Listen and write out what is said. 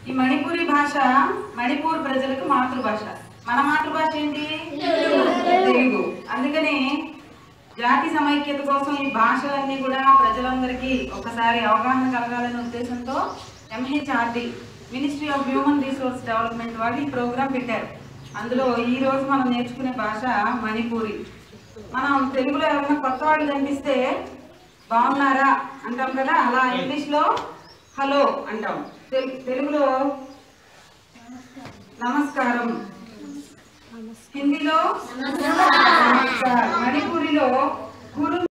ఈ మణిపూరి భాష మణిపూర్ ప్రజలకు మాతృభాష మన మాతృభాష ఏంటి తెలుగు అందుకని జాతి సమైక్యత కోసం ఈ భాషలన్నీ కూడా ప్రజలందరికీ ఒకసారి అవగాహన కలగాలనే ఉద్దేశంతో MHRD ministry of human resource development వాళ్ళు ఈ ప్రోగ్రాం పెట్టారు అందులో ఈ రోజు మనం నేర్చుకునే భాష మణిపూరి మనం తెలుగులో ఎవరైనా కొత్త వాళ్ళు కనిపిస్తే బాగున్నారా అంటాం కదా అలా ఇంగ్లీష్లో హలో అంటాం తెలు- తెలుగులో నమస్కారం హిందీలో నమస్కారం మణిపూరిలో గురు